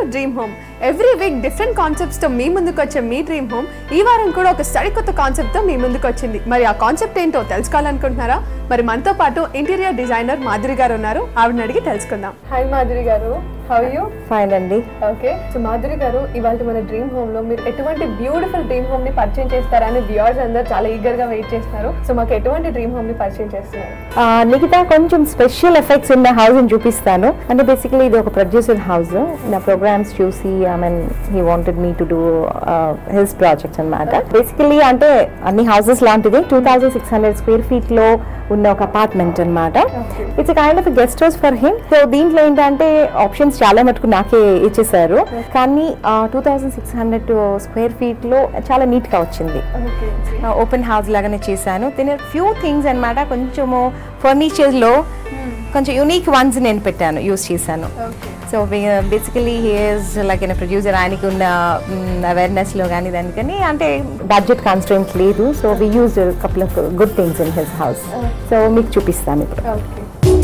Dream home every week different concepts తో మీ ముందుకు వచ్చే మీ డ్రీమ్ హోమ్ ఈ వారం కూడా ఒక సరికొత్త కాన్సెప్ట్ తో మీ ముందుకు వచ్చింది మరి ఆ కాన్సెప్ట్ ఏంటో తెలుసుకోవాలనుకుంటున్నారా మరి మనతో పాటు ఇంటీరియర్ డిజైనర్ మాధురి గారు ఉన్నారు ఆవిడని అడిగి తెలుసుకుందాం hi Madhuri garu how you fine అండి ఓకే సో మాధురి గారు ఇవాళ మన డ్రీమ్ హోమ్ లో మీరు ఎటువంటి బ్యూటిఫుల్ డ్రీమ్ హోమ్ ని పరిచయం చేస్తారని వ్యూవర్స్ అందరూ చాలా ఈగర్ గా వెయిట్ చేస్తున్నారు సో మాకు ఎటువంటి డ్రీమ్ హోమ్ ని పరిచయం చేస్తున్నారు ఆ, మిగతా కొంచెం స్పెషల్ ఎఫెక్ట్స్ ఉన్న హౌస్ ని చూపిస్తాను అంటే బేసికలీ ఇది ఒక ప్రొడ్యూసర్ హౌస్ నా ప్రోగ్రామ్స్ చూసి I mean he wanted me to do hills projects అన్నమాట బేసికలీ అంటే అన్ని హౌసెస్ లాంటిది two thousand six hundred square feet లో ఉన్న ఒక అపార్ట్మెంట్ అన్నమాట it's kind of guest house for him so దీంట్లో ఏంటంటే ఆప్షన్స్ చాలా మటుకు నాకే ఇచ్చేసారు కానీ two thousand six hundred square feet లో చాలా నీట్ గా వచ్చింది ఓకే ఓపెన్ హౌస్ లాగానే చేశాను దీని ఫ్యూ థింగ్స్ అన్నమాట కొంచెము ఫర్నిచర్లో కొంచెం యూనిక్ వన్స్ నేను పెట్టాను యూస్ చేశాను okay so basically he's like అయిన ప్రొడ్యూసర్ ఆయనకి ఉన్న అవేర్నెస్లో కానీ దానికని అంటే బడ్జెట్ కాన్స్టెంట్ లేదు so we use couple of good things in his house so మీకు చూపిస్తాను ఇప్పుడు ఓకే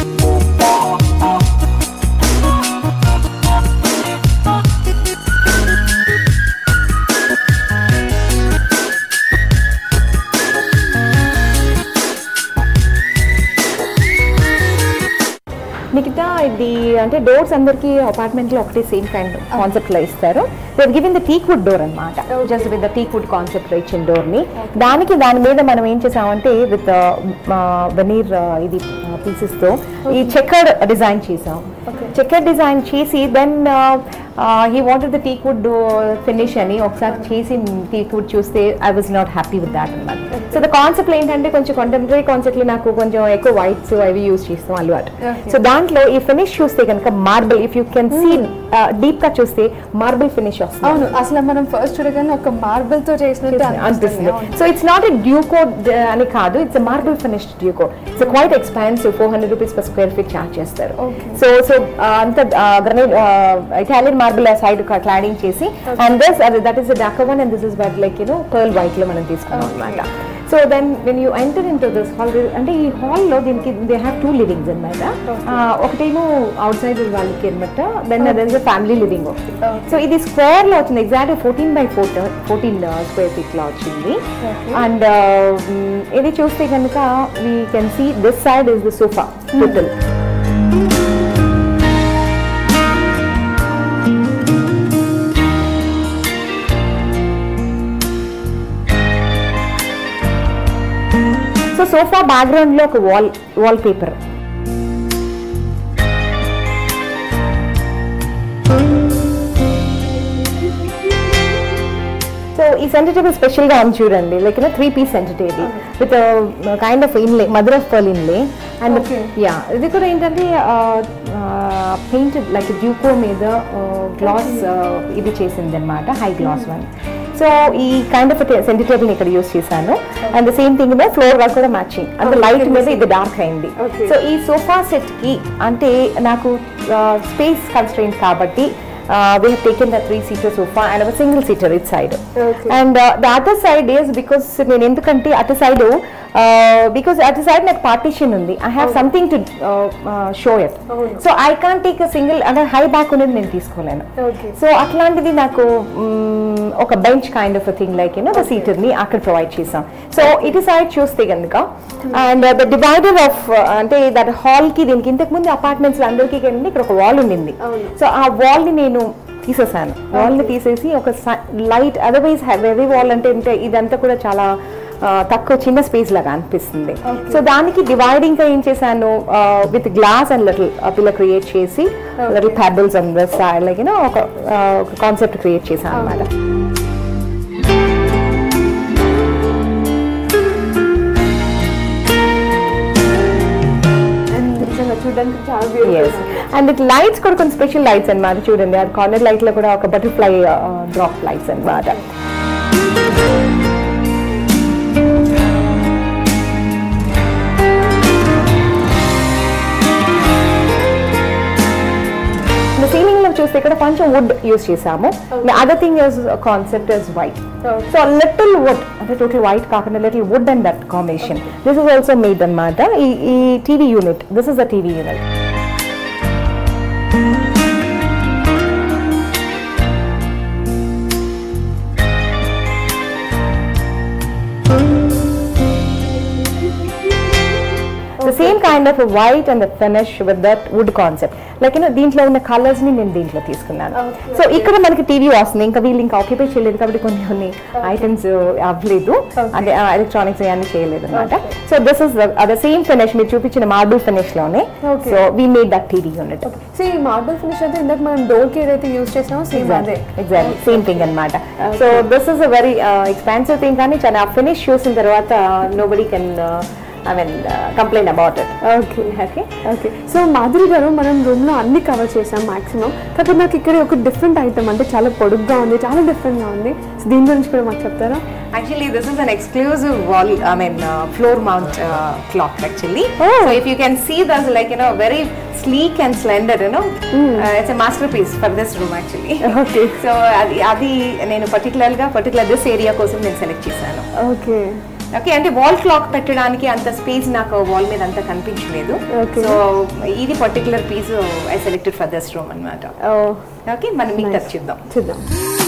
మిగతా ఇది అంటే డోర్స్ అందరికి అపార్ట్మెంట్ లో ఒకటే సేమ్ కైండ్ కాన్సెప్ట్ లో ఇస్తారు given the teak wood door అనమాట just with the teak wood concept లో ఇచ్చిన డోర్ ని దానికి దాని మీద మనం ఏం చేసామంటే విత్ వెనీర్ ఇది పీసెస్ తో ఈ చెక్కర్ డిజైన్ చేసాం చెక్కర్ డిజైన్ చేసి then he wanted the teak wood finish అని ఒకసారి చేసి టీక్ వుడ్ చూస్తే I was not happy with that అనమాట సో ద కాన్సెప్ట్ ఏంటంటే కొంచెం కంటెంపరీ కాన్సెప్ట్ నాకు కొంచెం ఎక్కువ వైట్స్ అవి యూస్ చేస్తాం అలవాటు Okay. సో దాంట్లో ఈ ఫినిష్ చూస్తే కనుక marble if you can see deep గా చూస్తే మార్బుల్ ఫినిష్ వస్తుంది అవును అసలు మనం ఫస్ట్ చూడగానే ఒక మార్బుల్ తో చేసినట్టు అనిపిస్తుంది so it's not a duco అని కాదు it's marble finished duco it's quite expensive four hundred rupees per square feet charge చేస్తారు Okay. సో సో అంత గ్రనైట్ ఇటాలియన్ మార్బుల్ ఆ సైడ్ క్లాడింగ్ చేసి and this that is dark one and this is but like you know pearl white లో మనం తీసుకున్నాం అనమాట so then when you enter into this hall అంటే ఈ హాల్లో దీనికి దే హ్యావ్ టూ లివింగ్స్ అనమాట ఒకటేమో అవుట్ సైడ్ వాళ్ళకి అనమాట దెన్ దెన్ ఫ్యామిలీ లివింగ్ ఒకటి సో ఇది స్క్వేర్ లో వచ్చింది exact fourteen by four fourteen square feet లో వచ్చింది అండ్ ఇది చూస్తే కనుక we can see this side is the sofa total so sofa background లో ఒక వాల్ వాల్ పేపర్ సో ఈ సెంటర్ టేబుల్ స్పెషల్ గా ఉంది చూడండి like three piece centre table with kind of inlay mother of pearl inlay and Okay. Yeah ఇది కూడా ఏంటంటే painted like duco మీద గ్లాస్ ఇది చేసింది అనమాట హై గ్లాస్ వన్ సో ఈ కైండ్ ఆఫ్ సెంటర్ టేబుల్ ఇక్కడ యూస్ చేశాను and the same thing floor work కూడా మ్యాచింగ్ అంటే లైట్ మీద ఇది డార్క్ అయింది Okay. సో ఈ సోఫా సెట్ కి అంటే నాకు స్పేస్ కన్స్ట్రెయింట్ కాబట్టి we have taken the three seater sofa and ఒక single seater it side Okay. And the other side is because నేను ఎందుకంటే అటు సైడ్ బికాస్ అటు సైడ్ నాకు పార్టీషన్ ఉంది I have something to show it అవును. So I can't take single అంటే high back ఉన్నది నేను తీసుకోలేను ఓకే సో అట్లాంటిది నాకు మ్, ఒక bench kind of thing like you know ఒక సీటర్ ని అక్కడ ప్రొవైడ్ చేసాం సో ఇటు సైడ్ చూస్తే కనుక అండ్ ద డివైడర్ ఆఫ్ అంటే దట్ హాల్ కి దీనికి ఇంతకు ముందు అపార్ట్మెంట్స్ అందరికీ కండి ఇక్కడ ఒక వాల్ ఉండింది అవును. సో ఆ వాల్ ని నేను తీసేసాను వాల్ ని తీసేసి ఒక లైట్ అదర్వైజ్ హెవీ వాల్ అంటే అంటే ఇదంతా కూడా చాలా ఆ, తక్కువ చిన్న స్పేస్ లాగా అనిపిస్తుంది సో దానికి డివైడింగ్ గా ఏం చేశాను with glass and little pillar create చేసి little pebbles and side like you know ఒక ఆ, ఒక కాన్సెప్ట్ క్రియేట్ చేశాను అనమాట నిజంగా చూడడానికి చాలా yes beautiful and it lights కూడా కొన్ని స్పెషల్ లైట్స్ అన్నమాట చూడండి అది కార్నర్ లైట్ లో కూడా ఒక బటర్ఫ్లై డ్రాప్ లైట్స్ అన్నమాట సీలింగ్ లో చూస్తే ఇక్కడ కొంచెం వుడ్ యూస్ చేసాము other thing is concept is white Okay. So little wood అంటే టోటల్ వైట్ కాకుండా little wood and that combination this is also made అనమాట ఈ ఈ TV unit this is the TV unit kind of white and finish with that wood concept like you know దీంట్లో ఉన్న colours ని నేను దీంట్లో తీసుకున్నాను Okay, సో ఇక్కడ మనకి టీవీ వస్తుంది ఇంకా వీళ్ళు ఇంకా ఆక్యుపై చేయలేదు కాబట్టి కొన్ని కొన్ని ఐటమ్స్ అవ్వలేదు అంటే ఎలక్ట్రానిక్స్ అన్ని చేయలేదు అనమాట so this is the same finish మీరు చూపించిన మార్బుల్ ఫినిష్ లోనే Okay. So we made that TV unit so ఈ మార్బుల్ ఫినిష్ అయితే ఇందాక మనం డోర్ కి ఏదైతే యూజ్ చేసామో సేమ్ అదే ఎగ్జాక్ట్లీ సేమ్ థింగ్ అనమాట so this is a very expensive thing కానీ చాలా ఫినిష్ చూసిన తర్వాత nobody can I mean complaint about it okay okay okay so Madhuri garu మనం రూమ్ లో అన్ని కవర్ చేసాం మాక్సిమం కాకపోతే నాకు ఇక్కడ ఒక డిఫరెంట్ ఐటమ్ అంటే చాలా పొడుగ్గా ఉంది చాలా డిఫరెంట్ గా ఉంది సో దీని గురించి కూడా మాకు చెప్తారా Actually, this is an exclusive wall, I mean, uh, floor mount uh, clock actually. Oh. So if you can see, there's like, you know, very sleek and slender, you know. Uh, it's a masterpiece for this room actually. Okay. So అది అది నేను పర్టికులర్గా particular this area కోసం నేను select చేశాను okay okay అంటే wall clock పెట్టడానికి అంత స్పేస్ నాకు వాల్ మీద అంత కనిపించలేదు Okay. సో ఇది particular piece I selected for this room అనమాట ఓకే మనం మీకు టచ్ చేద్దాం చూద్దాం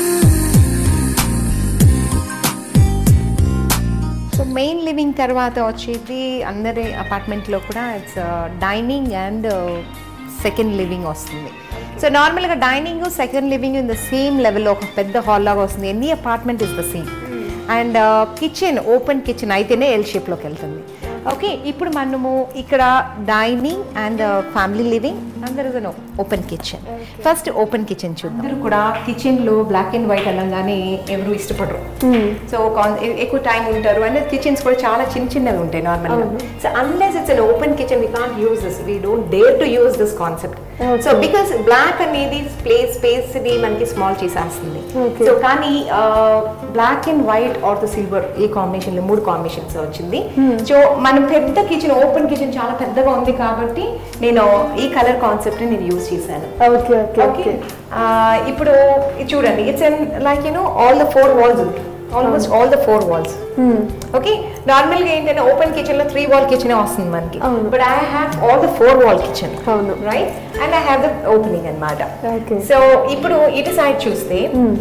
సో మెయిన్ లివింగ్ తర్వాత వచ్చేది అందరి అపార్ట్మెంట్లో కూడా it's dining and second living వస్తుంది సో నార్మల్గా dining second living in the same లెవెల్లో ఒక పెద్ద హాల్ లాగా వస్తుంది any apartment is the same and kitchen open kitchen అయితేనే ఎల్ షేప్లోకి వెళ్తుంది ఓకే ఇప్పుడు మనము ఇక్కడ dining and family living and there is an open kitchen first open kitchen చూద్దాం అందరూ కూడా కిచెన్లో బ్లాక్ అండ్ వైట్ అనగానే ఎవరు ఇష్టపడరు సో కాన్ ఎ- ఎక్కువ టైం ఉంటారు అండ్ కిచెన్స్ కూడా చాలా చిన్న చిన్నవి ఉంటాయి నార్మల్గా so unless it's an open kitchen we can't use this we don't dare to use this concept so because black అనేది ప్లేస్ స్పేస్ ని మనకి స్మాల్ చేసేస్తుంది Okay. సో కానీ black and white or the silver ఈ combination లో మూడు combinations వచ్చింది so మన పెద్ద కిచెన్ ఓపెన్ కిచెన్ చాలా పెద్దగా ఉంది కాబట్టి నేను ఈ కలర్ కాన్సెప్ట్ నేను యూజ్ చేశాను ఓకే ఓకే ఓకే ఓకే ఇప్పుడు ఇది చూడండి it's like you know all the four walls almost all the four walls okay normal గా ఏంటంటే ఓపెన్ కిచెన్ లో త్రీ వాల్ కిచెన్ వస్తుంది మనకి అవును. But I have all the four wall kitchen అవును. Right and I have the opening అనమాట Okay. So ఇప్పుడు ఇటు సైడ్ చూస్తే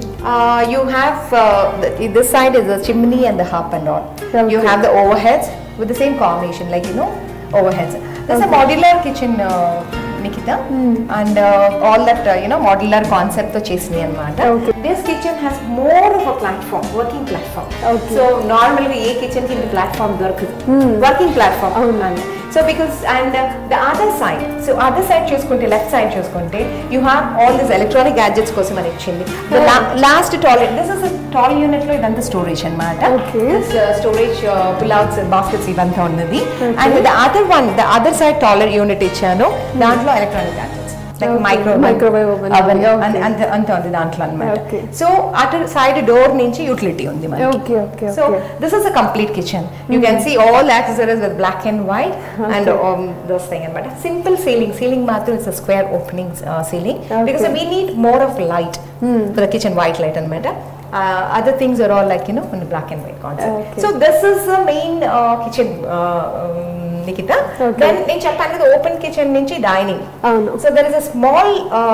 you have this side is the chimney and the hob and all you Okay. Have the overheads with the same combination like you know overheads this a modular kitchen Nikhita and all that you know modular concept తో చేసినాయి అనమాట Okay. This kitchen has more of a platform working platform Okay. So normal గా ఏ kitchen కి ఇంత ప్లాట్ఫామ్ దొరకదు working platform అవునండి. So because and the other side so other side చూసుకుంటే లెఫ్ట్ సైడ్ చూసుకుంటే you have all this electronic gadgets కోసం అని ఇచ్చింది last toilet this is tall unit లో ఇదంతా స్టోరేజ్ అనమాట Okay. స్టోరేజ్ పుల్అవుట్స్ బాస్కెట్స్ ఇవంతా ఉన్నది and the other one the other side taller unit ఇచ్చాను దాంట్లో electronic gadgets like Okay. Micro Microwave oven. అవన్ Okay. అంత అంత ఉంది దాంట్లో అనమాట Okay. సో అటు సైడ్ డోర్ నుంచి యూటిలిటీ ఉంది మనకి Okay, okay, so okay. this is a complete kitchen. You can see all accessories with black and white and um, this thing. But simple ceiling. Ceiling matter is a square opening uh, ceiling because Okay. we need more of light for the kitchen, white light and matter. Uh, other things are all like you know in the black and white concept. Okay. So this is the main uh, kitchen. Uh, um, Nikita. Okay. Then నేను చెప్పాను కదా open kitchen నుంచి dining అవును so there is a small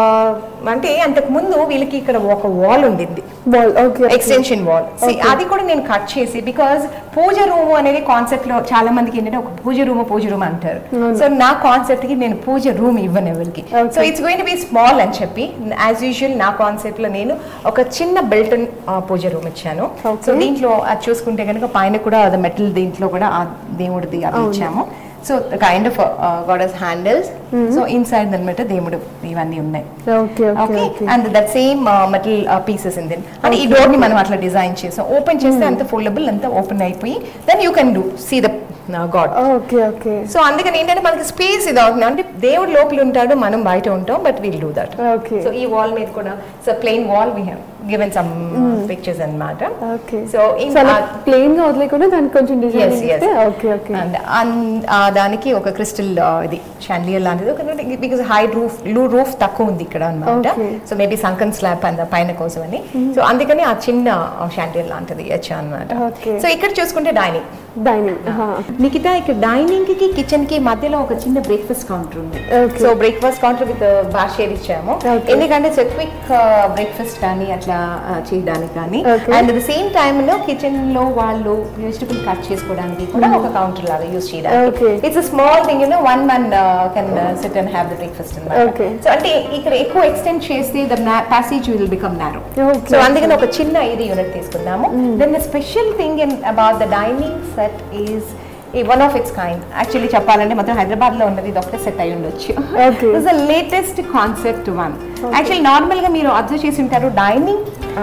అంటే అంతకు ముందు వీళ్ళకి ఇక్కడ ఒక వాల్ ఉండింది బాల్ ఓకే ఎక్స్టెన్షన్ వాల్ Okay. అది కూడా నేను కట్ చేసి బికాజ్ పూజ రూమ్ అనేది కాన్సెప్ట్ లో చాలా మందికి ఏంటంటే ఒక పూజ రూమ్ పూజ రూమ్ అంటారు అవును. సో నా కాన్సెప్ట్ కి నేను పూజ రూమ్ ఇవ్వను ఎవరికి Okay. So it's going to be small అని చెప్పి యాజ్ యూజువల్ నా కాన్సెప్ట్ లో నేను ఒక చిన్న బెల్టన్ పూజ రూమ్ ఇచ్చాను Okay. సో దీంట్లో అది చూసుకుంటే కనుక పైన కూడా అది మెటల్ దీంట్లో కూడా ఆ దేవుడిది అది అవును. ఇచ్చాము so kind of goddess handles so inside అనమాట దేవుడు ఇవన్నీ ఉన్నాయి okay okay okay okay and that same metal pieces in then అంటే ఈ డోర్ ని మనం అట్లా డిజైన్ చేసాం ఓపెన్ చేస్తే అంత ఫోల్డబుల్ అంత ఓపెన్ అయిపోయి then you can do see the god okay okay so అందుకని ఏంటంటే మనకి స్పేస్ ఇది అవుతుంది అంటే దేవుడు లోపల ఉంటాడు మనం బయట ఉంటాం but will do that okay so ఈ వాల్ మీద కూడా so plain wall we have given some pictures అన్నమాట okay so in so plain గా వదిలేకుండా దానికి కొంచెం Yes, design yes. Okay okay and దానికి ఒక క్రిస్టల్ ఇది షాండియర్ లాంటిది పర్లేదు బికాస్ హై రూఫ్ రూఫ్ తక్కువ ఉంది ఇక్కడ అనమాట Okay. So maybe sunken slab పైన కోసం అని సో అందుకని ఆ చిన్న షాంటియర్ లాంటిది ఇచ్చా అనమాట Okay. సో ఇక్కడ చూసుకుంటే డైనింగ్ డైనింగ్ నిఖిత ఇక్కడ డైనింగ్ కి కిచెన్ కి మధ్యలో ఒక చిన్న బ్రేక్ఫాస్ట్ కౌంటర్ ఉంది Okay. So breakfast counter with bar chair ఇచ్చాము Okay. ఎందుకంటే క్విక్ బ్రేక్ఫాస్ట్ కానీ అట్లా uh, చేయడానికి కానీ Okay. And the same time లో కిచెన్ లో వాళ్ళు వెజిటబుల్ కట్ చేసుకోవడానికి కూడా ఒక కౌంటర్ లాగా యూస్ చేయడానికి Okay. It's small thing you know one man can sit and have the breakfast Okay. So అంటే ఇక్కడ ఎక్కువ ఎక్స్టెండ్ చేస్తే the passage will become narrow Okay. So అందుకని ఒక చిన్న ఇది యూనిట్ తీసుకున్నాము then the special thing in about the dining set is ఈ one of its kind actually చెప్పాలంటే మొత్తం హైదరాబాద్ లో ఉన్నది ఇది ఒకటే సెట్ అయి ఉండొచ్చు Okay. The latest concept one actually normal గా మీరు అబ్జర్వ్ చేసి ఉంటారు dining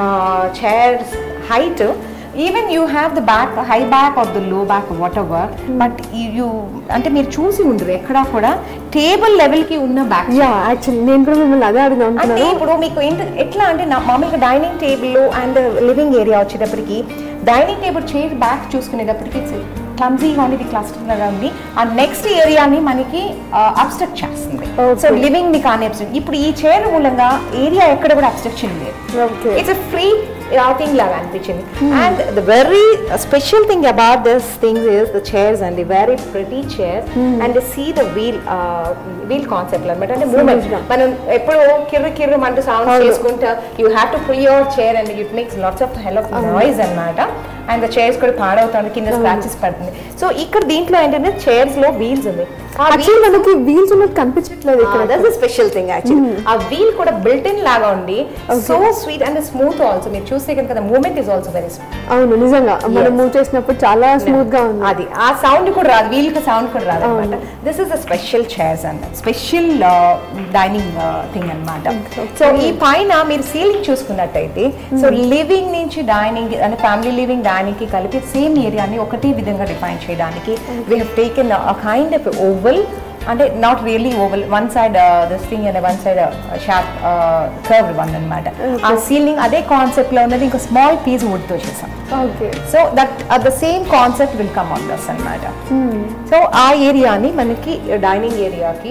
chairs height even you have the back high back of the low back whatever but you అంటే మీరు చూసి ఉండరు ఎక్కడా కూడా టేబుల్ లెవెల్ కి ఉన్న బ్యాక్ యా యాక్చువల్లీ నేను కూడా మిమ్మల్ని అదే అడుగుదాం అంటే అనుకున్నాను ఇప్పుడు మీకు ఏంటి ఎట్లా అంటే నా- మామూలుగా dining table and living area వచ్చేటప్పటికి డైనింగ్ టేబుల్ చైర్ బ్యాక్ చూసుకునేటప్పటికి క్లమ్జీగా ఉంది క్లస్టర్ లాగా ఉంది ఆ నెక్స్ట్ ఏరియాని మనకి అబ్స్ట్రక్ట్ చేస్తుంది Okay. సో లివింగ్ ని కానీ abstract- ఇప్పుడు ఈ చైర్ మూలంగా ఏరియా ఎక్కడ కూడా అబ్స్ట్రక్షన్ లేదు ఓకే ఇట్స్ ఫ్రీ థింగ్ లాగా అనిపించింది and the very special thing about this things is the chairs and the very pretty chairs and see the wheel wheel concept అనమాట అంటే మూమెంట్ మనం ఎప్పుడు కిర్రు కిర్రు అంటూ సౌండ్ చేసుకుంటా you have to free your chair and it makes lots of hell of noise అనమాట and the chairs కూడా పాడవుతుంది కింద స్క్రాచెస్ పడుతుంది సో ఇక్కడ దీంట్లో ఏంటంటే చైర్స్ లో వీల్స్ ఉంది ఆ యాక్చువల్లీ మనకి వీల్స్ ఉన్నది కనిపించట్లేదు ఇక్కడ దట్స్ స్పెషల్ థింగ్ యాక్చువల్లీ ఆ వీల్ కూడా బిల్ట్ ఇన్ లాగా ఉండి so sweet and smooth also మీరు చూస్తే కనుక మూమెంట్ ఇస్ ఆల్సో వెరీ అవును నిజంగా మనం మూవ్ చేసినప్పుడు చాలా స్మూత్ గా ఉంది అది ఆ సౌండ్ కూడా రాదు వీల్ కి సౌండ్ కూడా రాదు అనమాట this is a special chairs and special dining thing అన్నమాట సో ఈ పైన మీరు సీలింగ్ చూసుకున్నట్టయితే సో లివింగ్ నుంచి డైనింగ్ అంటే ఫ్యామిలీ లివింగ్ డైనింగ్ కి కలిపి సేమ్ ఏరియాని ఒకటే విధంగా డిఫైన్ చేయడానికి we have taken a kind of oval అంటే not really oval one side this thing and one side sharp curve one అన్నమాట ఆ సీలింగ్ అదే కాన్సెప్ట్ లో ఉన్నది ఇంకా స్మాల్ పీస్ వుడ్ తో చేసాం okay so that the same concept will come on this అనమాట సో ఆ ఏరియాని మనకి డైనింగ్ ఏరియాకి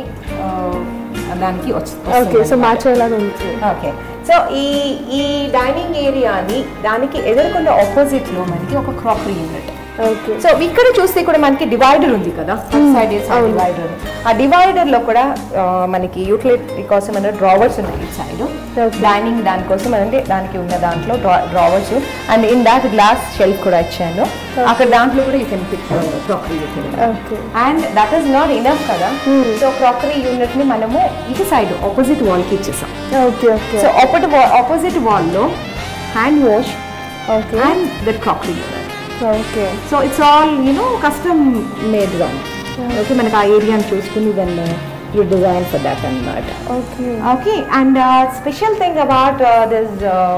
దానికి ఓకే సో మ్యాచ్ అయ్యేలాగా ఉంది ఓకే సో ఈ ఈ డైనింగ్ ఏరియాని దానికి ఎదురుకుండా ఆపోజిట్ లో మనకి ఒక క్రాకరీ యూనిట్ ఓకే సో ఇక్కడ చూస్తే కూడా మనకి డివైడర్ ఉంది కదా సైడ్ డివైడర్ ఆ డివైడర్ లో కూడా ఆ, మనకి యూటిలిటీ కోసం అంటే డ్రావర్స్ ఉన్నాయి ఇటు సైడ్ డైనింగ్ దానికోసం అంటే దానికి ఉన్న దాంట్లో drawers and in that glass shelf కూడా ఇచ్చాను అక్కడ దాంట్లో కూడా you can pick crockery utility okay and that is not enough కదా సో క్రాకరీ యూనిట్ ని మనము ఇటు సైడ్ ఆపోజిట్ వాల్ కి ఇచ్చేసాం okay okay so opposite opposite wall లో hand wash okay and the crockery unit okay so it's all you know custom మేడ్గా okay మనకి ఆ ఏరియాని చూసుకుని then you design for that అనమాట okay okay and special thing about this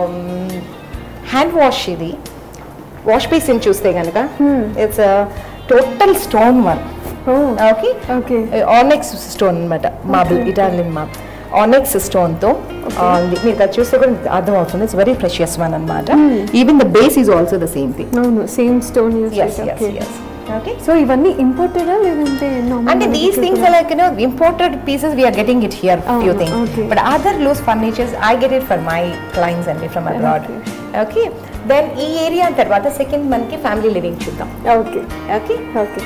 hand wash ఇది wash basin చూస్తే కనుక it's total stone one oh okay okay onyx stone అనమాట మార్బుల్ ఇటాలియన్ మార్బుల్ ఆనెక్స్ స్టోన్తో మీకు అది చూస్తే కూడా అర్థం అవుతుంది ఇట్స్ వెరీ ప్రెషియస్ వన్ అనమాట even the base is also the same thing అవును same stone use yes yes yes okay so ఇవన్నీ ఇంపోర్టెడా లేదంటే normal అంటే మనకి these things ఇక్కడ- are like you know imported pieces we are getting it here few Ah, things okay. but other loose furnitures I get it for my clients and from abroad okay then ఈ area తర్వాత second మనకి family living చూద్దాం okay okay okay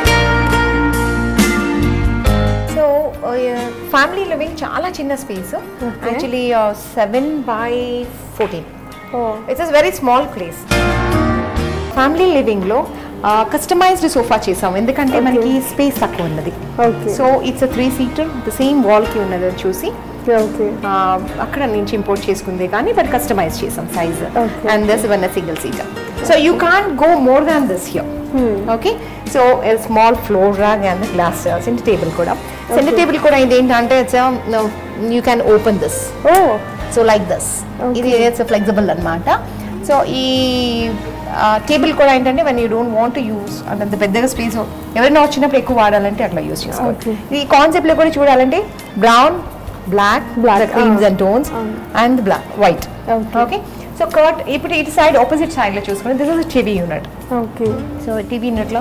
so family living చాలా చిన్న space actually seven by fourteen oh it's a very small place family లివింగ్లో customized sofa చేసాం ఎందుకంటే మనకి స్పేస్ తక్కువ ఉన్నది okay so it's a three seater the same వాల్కి ఉన్నది అది చూసి ఓకే ఆ, అక్కడ నుంచి ఇంపోర్ట్ చేసుకుంది కానీ బట్ కస్టమైజ్ చేసాం size Okay. And this one single seater so you can't go more than this here okay so small floor rug and glass centre table కూడా సెంటర్ టేబుల్ కూడా ఇది ఏంటంటే it's you can open this oh so like this Okay. ఇది it's flexible అనమాట so ఈ table కూడా ఏంటంటే one you don't want use అంత పెద్దగా స్పేస్ ఎవరైనా వచ్చినప్పుడు ఎక్కువ వాడాలంటే అట్లా యూస్ చేసుకోవాలి Okay. ఈ కాన్సెప్ట్ లో కూడా చూడాలంటే brown black Black, creams ah. And tones Ah. And black white Okay. Okay so కర్ట్ ఇప్పుడు ఇటు సైడ్ ఆపోజిట్ సైడ్ లో చూసుకుంటే this is TV unit okay so TV యూనిట్లో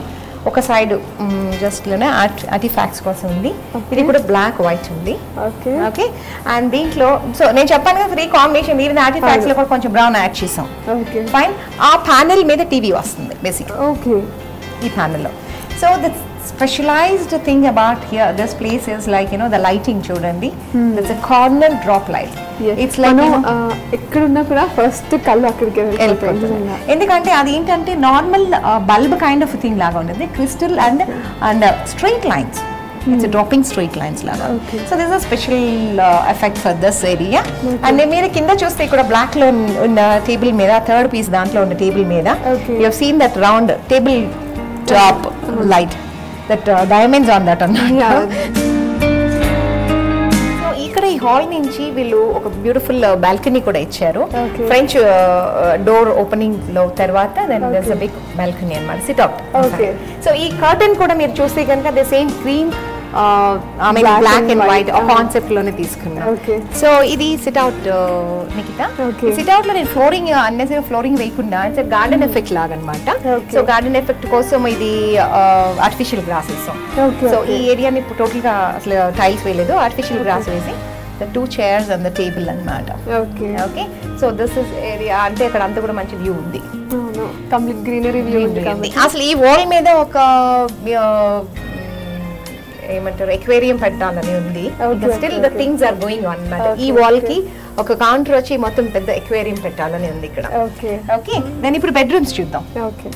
ఒక సైడ్ జస్ట్ లోనే ఆర్టిఫాక్ట్స్ కోసం ఉంది ఇది కూడా బ్లాక్ వైట్ ఉంది ఓకే ఓకే అండ్ దీంట్లో సో నేను చెప్పాను కదా త్రీ కాంబినేషన్ ఈవెన్ ఆర్టిఫాక్ట్స్ లో కూడా కొంచెం బ్రౌన్ యాడ్ చేసాం ఓకే ఫైన్ ఆ ప్యానెల్ మీద టీవీ వస్తుంది బేసిక్ ఓకే ఈ ప్యానెల్లో so the specialised thing about here this place is like you know the lighting చూడండి it's a corner drop light it's like మనం ఆ, ఎక్కడున్నా కూడా ఫస్ట్ కళ్ళు అక్కడికి వెళ్ళిపోతుంది నిజంగా. ఎందుకంటే అది ఏంటంటే normal bulb kind of thing లాగా ఉంటుంది crystal and and straight lines it's dropping straight lines లాగా Okay. So this a special effect for this area and మీరు కింద చూస్తే ఇక్కడ బ్లాక్ లో ఉన్న- ఉన్న టేబుల్ మీద థర్డ్ పీస్ దాంట్లో ఉన్న టేబుల్ మీద Okay. You seen that round table top light that diamonds on that అన్నమాట Yeah. సో ఇక్కడ ఈ హాల్ నుంచి వీళ్ళు ఒక బ్యూటిఫుల్ బాల్కనీ కూడా ఇచ్చారు Okay. ఫ్రెంచ్ డోర్ ఓపెనింగ్ లో తర్వాత then there's a big balcony అన్నమాట సిట్ అవుట్ Okay. సో ఈ కర్టన్ కూడా మీరు చూస్తే కనుక the same cream I mean Black black and and white white. ఆ కాన్సెప్ట్ లోనే తీసుకున్నాం Okay. సో ఇది sit out Nikita Okay. Sit out లో నేను ఫ్లోరింగ్ అన్నెసరీ ఫ్లోరింగ్ వేయకుండా ఇట్స్ గార్డెన్ ఎఫెక్ట్ లాగా అనమాట Okay. సో గార్డెన్ ఎఫెక్ట్ కోసం ఇది ఆర్టిఫిషియల్ గ్రాస్ ఇస్తాం Okay, సో okay. ఈ ఏరియాని టోటల్ గా అసలు టైల్స్ వేయలేదు ఆర్టిఫిషియల్ గ్రాస్ వేసి the two chairs and the table అన్నమాట okay okay so this is area అంటే ఇక్కడ అంతా కూడా మంచి వ్యూ ఉంది అవును కంప్లీట్ గ్రీనరీ వ్యూ ఉంది కాబట్టి అసలు ఈ వాల్ మీద ఒక ఆ, ఏమంటారు ఎక్వేరియం పెట్టాలని ఉంది Okay, still okay, the okay. Things are going on అన్నమాట ఈ Okay, వాల్ కి ఒక కౌంటర్ వచ్చి మొత్తం పెద్ద ఎక్వేరియం పెట్టాలని ఉంది ఇక్కడ ఓకే ఓకే దాని ఇప్పుడు బెడ్రూమ్స్ చూద్దాం okay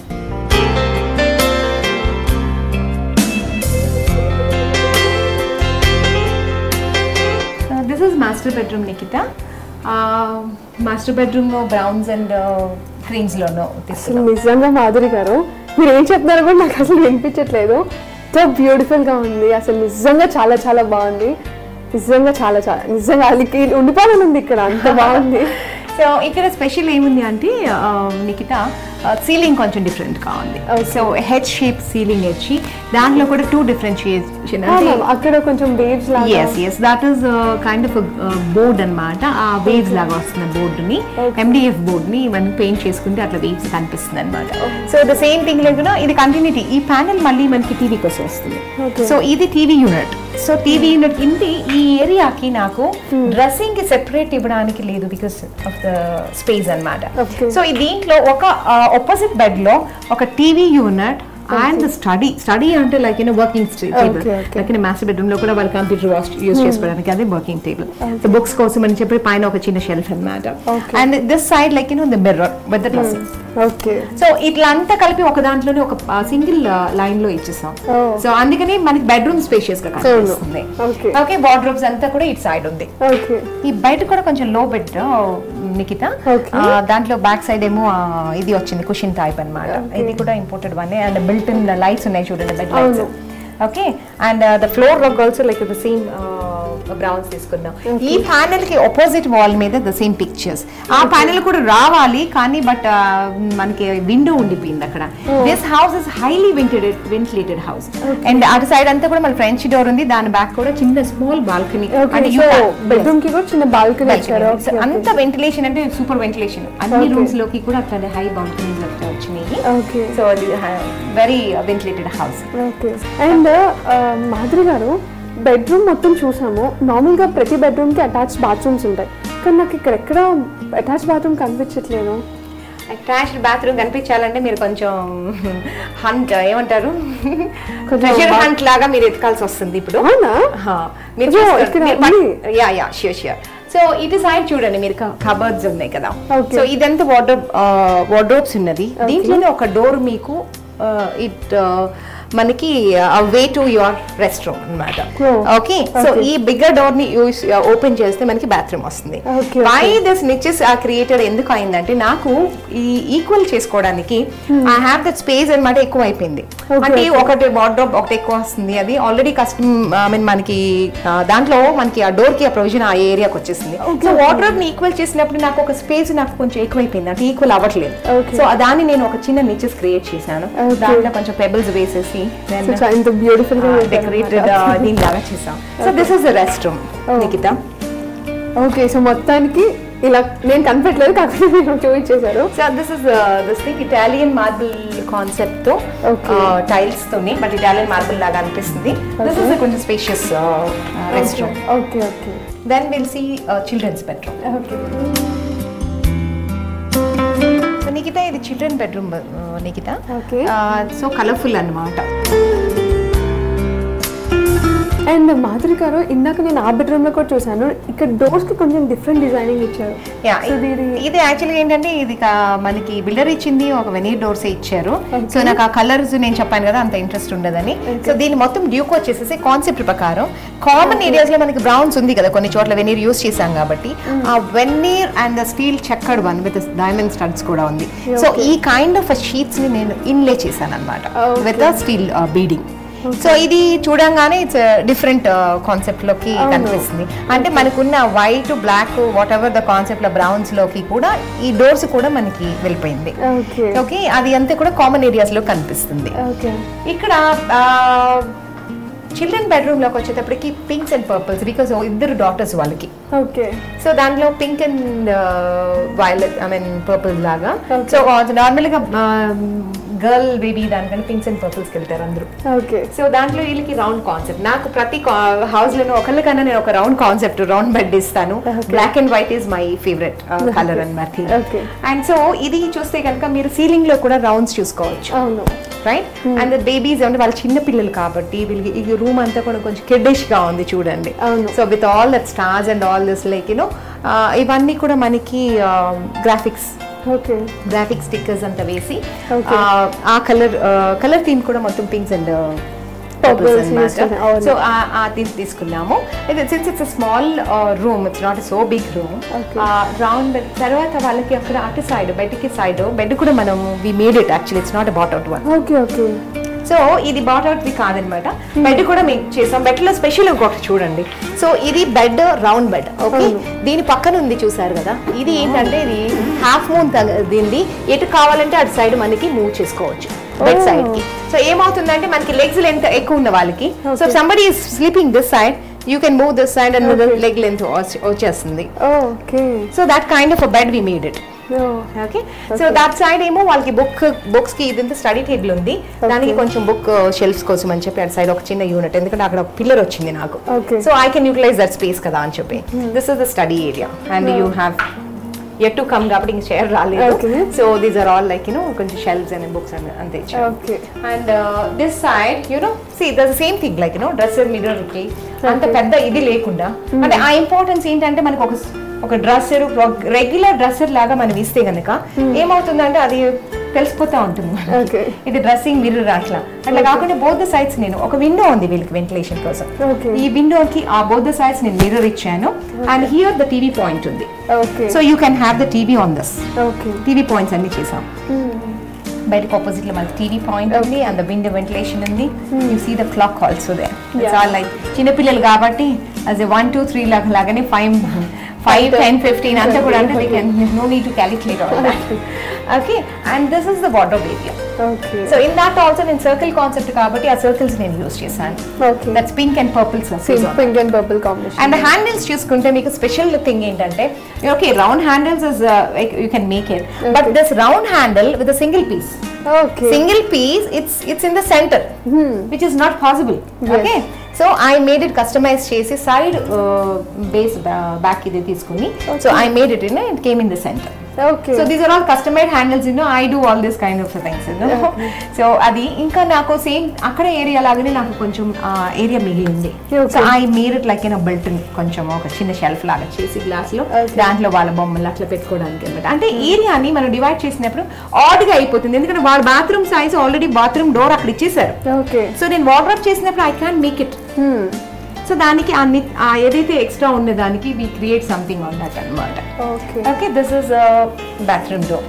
this is master bedroom Nikita master bedroom browns and creams లోనో అసలు నిజంగా మాధురి గారు మీరు ఏం చెప్తున్నారో కూడా నాకు అసలు వినిపించట్లేదు సో బ్యూటిఫుల్ గా ఉంది అసలు నిజంగా చాలా చాలా బాగుంది నిజంగా చాలా చాలా నిజంగా అలికి ఉండిపోవాలని ఉంది ఇక్కడ అంత బాగుంది సో ఇక్కడ స్పెషల్ ఏముంది అంటే ఆ, నికిత సీలింగ్ కొంచెం డిఫరెంట్ గా ఉంది Okay. So head shape ceiling వచ్చి దాంట్లో కూడా టూ డిఫరెన్షియేషన్ ఆ, ma'am, అక్కడ కొంచెం వేవ్స్ లాగా S S that is kind of board అన్నమాట ఆ వేవ్స్ లాగా వస్తున్న బోర్డుని Okay. ఎండిఎఫ్ బోర్డ్ని మనం పెయింట్ చేసుకుంటే అట్లా వేవ్స్ కనిపిస్తుంది అనమాట సో ద సేమ్ థింగ్ లేకుండా ఇది కంటిన్యూటీ ఈ ప్యానెల్ మళ్ళీ మనకి టీవీ కోసం వస్తుంది Okay. సో ఇది TV unit so TV unit ఇంటి ఈ ఏరియాకి నాకు డ్రెస్సింగ్ కి సెపరేట్ ఇవ్వడానికి లేదు బికాస్ ఆఫ్ ద స్పేస్ అన్నమాట Okay. సో ఈ దీంట్లో ఒక ఆపోజిట్ బెడ్ లో ఒక TV unit and study study అంటే like you know working table Okay, okay. Like master bedroom లో కూడా వాళ్ళు కంప్యూటర్ యూస్ చేసుకోవడానికి అదే వర్కింగ్ టేబుల్ సో బుక్స్ కోసం అని చెప్పి పైన ఒక చిన్న షెల్ఫ్ అన్నమాట Okay. And this side like you know the mirror with the dressing okay so ఇట్లా అంతా కలిపి ఒక దాంట్లోనే ఒక సింగిల్ లైన్ లో ఇచ్చేసాం Oh. సో అందుకని మనకి బెడ్రూమ్ స్పేషియస్ గా కనిపిస్తుంది Okay. ఓకే వార్డ్రోబ్స్ అంతా కూడా ఇటు సైడ్ ఉంది ఓకే ఈ బయట కూడా కొంచెం లో బెడ్ నికిత Okay. ఆ, దాంట్లో బ్యాక్ సైడ్ ఏమో ఆ, ఇది వచ్చింది కుషన్ టైప్ అన్నమాట Okay. ఇది కూడా imported one and built in lights ఉన్నాయి చూడండి బెడ్ లైట్స్ అవును. Okay and the floor work also like the same browns తీసుకుందాం ఈ ప్యానెల్ కి ఆపోజిట్ వాల్ మీద ద సేమ్ పిక్చర్స్ ఆ ప్యానెల్ కూడా రావాలి కానీ బట్ మనకి విండో ఉండిపోయింది అక్కడ this house is highly ventilated ventilated house and అటు సైడ్ అంతా కూడా మన ఫ్రెంచ్ డోర్ ఉంది దాని బ్యాక్ కూడా చిన్న small balcony okay so bedroom కి కూడా చిన్న బాల్కనీ ఇచ్చారు So, అంత వెంటిలేషన్ అంటే సూపర్ వెంటిలేషన్ అన్ని Okay. రూమ్స్ లోకి కూడా అట్లా హై బాల్కనీస్ అట్లా వచ్చినాయి ఓకే సో అది very ventilated house okay and Madhuri గారు బెడ్రూమ్ మొత్తం చూసాము నార్మల్గా ప్రతి బెడ్రూమ్కి అటాచ్ బాత్రూమ్స్ ఉంటాయి కానీ నాకు ఇక్కడ ఎక్కడ అటాచ్ బాత్రూమ్ కనిపించట్లేదు అటాచ్డ్ బాత్రూమ్ కనిపించాలంటే మీరు కొంచెం హంట్ ఏమంటారు కొంచెం ట్రెజర్ బా- హంట్ లాగా మీరు ఎత్తుకాల్సి వస్తుంది ఇప్పుడు అవునా హా, మీరు అయ్యో, చూస్తారు. ఇక్కడ మీరు పట్- ఉంది. Yeah yeah sure sure so ఇటు సైడ్ చూడండి మీరు కబర్డ్స్ ఉన్నాయి కదా Okay. సో ఇదంతా వార్డ్రోబ్ వార్డ్రోబ్స్ ఉన్నది దీంట్లోనే ఒక డోర్ మీకు ఇట్ మనకి way to your rest room అనమాట Oh, ఓకే సో okay. ఈ బిగ్గర్ డోర్ ని యూస్ ఓపెన్ చేస్తే మనకి బాత్రూమ్ వస్తుంది Okay, వై దిస్ నిచెస్ ఆ క్రియేటెడ్ ఎందుకు అయిందంటే నాకు ఈ ఈక్వల్ చేసుకోవడానికి ఐ హ్యావ్ దట్ స్పేస్ అనమాట ఎక్కువ అయిపోయింది Okay, అంటే okay. ఒకటి వార్డ్రోబ్ ఒకటి ఎక్కువ వస్తుంది అది ఆల్రెడీ కస్టమ్ ఐ మీన్ మనకి ఆ, దాంట్లో మనకి ఆ డోర్ కి ఆ ప్రొవిజన్ ఆ ఏరియాకి వచ్చేసింది Okay, సో okay. వార్డ్రోబ్ ని ఈక్వల్ చేసినప్పుడు నాకు ఒక స్పేస్ నాకు కొంచెం ఎక్కువైపోయింది అంటే ఈక్వల్ అవ్వట్లేదు Okay. సో దాన్ని నేను ఒక చిన్న నిచెస్ క్రియేట్ చేశాను Okay. దాంట్లో కొంచెం పెబుల్స్ వేసేసి సో చా- ఇంత బ్యూటిఫుల్ గా డెకరేటెడ్ దీని లాగా చేసాం so this is rest room Oh. Nikita okay so మొత్తానికి ఇలా నేను కనిపెట్టలేదు కాకపోతే మీరు చూపించేశారు so this is this thing Italian marble concept తో Okay. టైల్స్ తోని బట్ ఇటాలియన్ మార్బుల్ లాగా అనిపిస్తుంది దిస్ ఇస్ కొంచెం spacious rest room okay okay then will see children's bedroom okay so Nikhita ఇది children bedroom Nikhita Okay. So colourful అన్నమాట and Madhuri గారు ఇందాక నేను ఆ బెడ్రూమ్ లో కూడా చూసాను ఇక్కడ డోర్స్ కి కొంచెం డిఫరెంట్ డిజైనింగ్ ఇచ్చారు యా So, ఇది- ఇది యాక్చువల్గా ఏంటంటే ఇది కా- మనకి బిల్డర్ ఇచ్చింది ఒక వెనీర్ డోర్స్ ఇచ్చారు సో నాకు ఆ కలర్స్ నేను చెప్పాను కదా అంత ఇంట్రెస్ట్ ఉండదని సో దీని మొత్తం డ్యూక్ వచ్చేసేసి కాన్సెప్ట్ ప్రకారం కామన్ ఏరియాస్ లో మనకి బ్రౌన్స్ ఉంది కదా కొన్ని చోట్ల వెనీర్ యూస్ చేసాం కాబట్టి ఆ veneer and the steel checked one with diamond studs కూడా ఉంది సో ఈ కైండ్ ఆఫ్ షీట్స్ ని నేను ఇన్లే చేశాను అనమాట Okay. With steel beading so ఇది చూడంగానే ఇట్స్ డిఫరెంట్ కాన్సెప్ట్ లోకి అవును. కనిపిస్తుంది అంటే మనకున్న white black whatever the concept లో బ్రౌన్స్ లోకి కూడా ఈ డోర్స్ కూడా మనకి వెళ్ళిపోయింది ఓకే ఓకే అది అంతా కూడా కామన్ ఏరియాస్ లో కనిపిస్తుంది ఓకే ఇక్కడ చిల్డ్రన్ బెడ్రూమ్ లోకి వచ్చేటప్పటికి పింక్స్ అండ్ పర్పుల్స్ బికాస్ ఇద్దరు డాటర్స్ వాళ్ళకి ఓకే సో దాంట్లో pink and violet I mean purple లాగా Okay. సో నార్మల్గా గర్ల్ బేబీ దానికన్నా పింక్స్ అండ్ పర్పుల్స్కి వెళ్తారు అందరూ ఓకే సో దాంట్లో వీళ్ళకి రౌండ్ కాన్సెప్ట్ నాకు ప్రతి హౌస్ లోను ఒకళ్ళకన్నా నేను ఒక రౌండ్ కాన్సెప్ట్ రౌండ్ బెడ్ ఇస్తాను black and white is my favourite colour అనమాట Okay. అండ్ సో ఇది చూస్తే కనుక మీరు సీలింగ్ లో కూడా రౌండ్స్ చూసుకోవచ్చు అవును రైట్ అండ్ బేబీస్ అంటే వాళ్ళు చిన్న పిల్లలు కాబట్టి వీళ్ళకి ఈ రూమ్ అంతా కూడా కొంచెం కిడ్డిష్ గా ఉంది చూడండి అవును. So with all that stars and all this like you know ఇవన్నీ కూడా మనకి గ్రాఫిక్స్ ఓకే గ్రాఫిక్ స్టిక్కర్స్ అంతా వేసి Okay. ఆ, ఆ కలర్ కలర్ థీమ్ కూడా మొత్తం పింక్స్ అండ్ Purples use చేశారు, అవును. సో ఆ థీమ్ తీసుకున్నాము ఇది since it's small room it's not so big room Okay. Round తర్వాత వాళ్ళకి అక్కడ అటు సైడ్ బెడ్కి సైడ్ బెడ్ కూడా మనం we made it actually it's not about out one okay okay so ఇది బాట్ అవుట్ది కాదనమాట బెడ్ కూడా మేము చేసాం బెడ్ లో స్పెషల్ ఇంకొకటి చూడండి సో ఇది బెడ్ రౌండ్ బెడ్ ఓకే అవును. దీని పక్కన ఉంది చూసారు కదా ఇది ఏంటంటే ఇది హాఫ్ మూన్ దీనిది ఎటు కావాలంటే అటు సైడ్ మనకి మూవ్ చేసుకోవచ్చు బెడ్ Oh. సైడ్ కి సో ఏమవుతుందంటే మనకి లెగ్స్ లెంత్ ఎక్కువ ఉన్న వాళ్ళకి so Okay. Somebody is sleeping this side you can move this side and Okay. Leg length వచ్చేస్తుంది okay so that kind of bed we made it okay so that side ఏమో వాళ్ళకి book books కి ఇదంతా study table ఉంది దానికి కొంచెం book shelves కోసం అని చెప్పి అటు సైడ్ ఒక చిన్న యూనిట్ ఎందుకంటే అక్కడ ఒక పిల్లర్ వచ్చింది నాకు Okay. So I can utilize that space కదా అని చెప్పి this is the study area and you have at to come కాబట్టి ఇంక షేర్ రాలేదు Okay. So these are all like you know కొంచెం షెల్ఫ్స్ అండ్ బుక్స్ అండ్ అంతే okay and this side you know see the same thing like you know dresser mirror కి అంత పెద్ద ఇది లేకుండా అంటే ఆ ఇంపార్టెన్స్ ఏంటంటే మనకు ఒక ఒక డ్రెస్సర్ రెగ్యులర్ డ్రెస్సర్ లాగా మనం ఇస్తే గనుక ఏమవుతుందంటే అది తెలిసిపోతా ఉంటుంది Okay. ఇది డ్రెస్సింగ్ మిర్రర్ అట్లా అట్లా కాకుండా బోత్ సైడ్స్ నేను ఒక విండో ఉంది వీళ్ళకి వెంటిలేషన్ కోసం Okay. ఈ విండోకి ఆ బోత్ సైడ్స్ నేను మిర్రర్ ఇచ్చాను and here the TV point ఉంది okay so you can have the TV on this okay TV points అన్ని చేసాం బయటకు ఆపోజిట్ లో మనకి టీవీ పాయింట్ ఉంది అండ్ విండో వెంటిలేషన్ ఉంది you see the clock also they it's all like చిన్నపిల్లలు కాబట్టి అస్ వన్ టూ త్రీ లాగా లాగానే ఫైవ్ ఫైవ్ టెన్ ఫిఫ్టీన్ అంతా కూడా అంటే we can no need to calculate all that okay and this is the water area okay so in that also నేను circle concept కాబట్టి ఆ సర్కిల్స్ నేను యూస్ చేశాను okay that's pink and purples pink and purple combination and handles చూసుకుంటే మీకు special thing ఏంటంటే okay round handles is you can make it but this round handle with single piece okay single piece it's it's in the centre which is not possible okay so I made it customise చేసి side base back ఇది తీసుకుని so I made it in it came in the centre okay so these are all customised handles you know I do all this kind of things so అది ఇంకా నాకు same అక్కడ area లాగానే నాకు కొంచెం area మిగిలింది Okay. So I made it like in belt కొంచెం ఒక చిన్న షెల్ఫ్ లాగా చేసి గ్లాస్ లో Okay. దాంట్లో వాళ్ళ బొమ్మలు అట్లా పెట్టుకోవడానికి అనమాట అంటే ఏరియాని మనం డివైడ్ చేసినప్పుడు ఆడ్ గా అయిపోతుంది ఎందుకంటే వాళ్ళ bathroom size already bathroom door అక్కడ ఇచ్చేసారు ఓకే సో నేను వాటర్ చేసినప్పుడు I can make it so దానికి అన్ని ఆ ఏదైతే ఎక్స్ట్రా ఉన్న దానికి we create something on that అనమాట okay okay this is bathroom door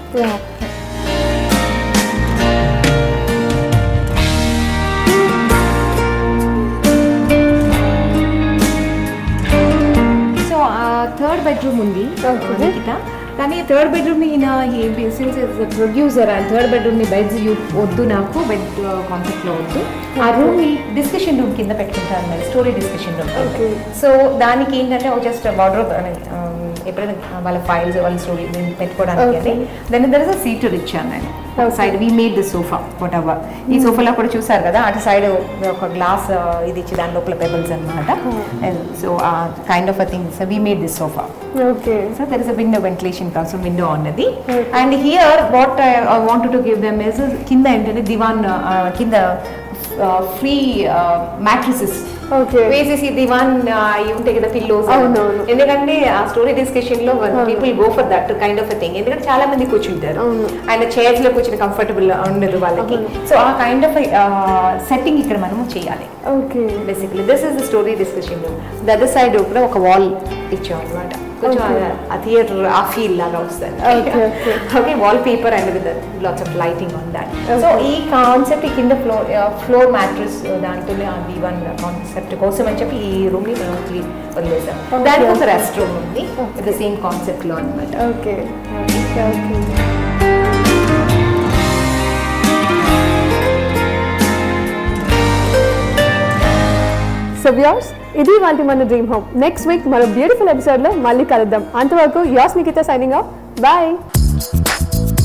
so third bedroom ఉంది Okay. నిఖిత కానీ థర్డ్ బెడ్రూమ్ ని ప్రొడ్యూసర్ అండ్ థర్డ్ బెడ్రూమ్ ని బెడ్స్ వద్దు నాకు బెడ్ కాన్సెప్ట్ లో వద్దు ఆ రూమ్ ని డిస్కషన్ రూమ్ కింద పెట్టుకుంటారు మరి story discussion room Okay. So దానికి ఏంటంటే జస్ట్ వార్డ్రోబ్ ఎప్పుడైనా వాళ్ళ ఫైల్స్ వాళ్ళ స్టోరీ పెట్టుకోవడానికి అని then there is a seater ఇచ్చాను నేను side we made the sofa whatever ఈ సోఫాలో కూడా చూసారు కదా అటు సైడ్ ఒక గ్లాస్ ఇది ఇచ్చి దాని లోపల పెబల్స్ అనమాట so kind of a things we made this sofa okay So there is a window ventilation comes from window ఉన్నది and here what I, I wanted to give them is కింద ఏంటంటే దివాన్ కింద free matrices okay వేసేసి దివాన్ ఇవి ఉంటాయి కదా pillows అవునవును. ఎందుకంటే ఆ స్టోరీ డిస్కషన్ లో people go for that kind of thing ఎందుకంటే చాలా మంది కూర్చుంటారు అవును. అండ్ చైర్స్ లో కూర్చుని కంఫర్టబుల్ ఉండదు వాళ్ళకి సో ఆ కైండ్ ఆఫ్ సెట్టింగ్ ఇక్కడ మనము చేయాలి okay basically this is the story discussion the other side కూడా ఒక వాల్ ఇచ్చాం అనమాట కొంచెం Okay. ఆ- ఆ థియేటర్ ఆ ఫీల్ లాగా వస్తుంది Okay, okay. Okay wall paper and with lots of lighting on that so Okay. ఈ కాన్సెప్ట్ కింద ఫ్లోర్ ఫ్లోర్ మ్యాట్రెస్ దాంట్లో ఆ వి వన్ కాన్సెప్ట్ కోసం అని చెప్పి ఈ రూమ్ ని మనం క్లీన్ వదిలేసాం Okay, దానికి ఒక okay. రెస్ట్ రూమ్ ఉంది విత్ ద సేమ్ కాన్సెప్ట్ లో అనమాట okay okay okay so viewers ఇది వాళ్ళ మన డ్రీమ్ హోమ్ నెక్స్ట్ వీక్ మరో బ్యూటిఫుల్ ఎపిసోడ్లో మళ్ళీ కలుద్దాం అంతవరకు as Nikita signing off bye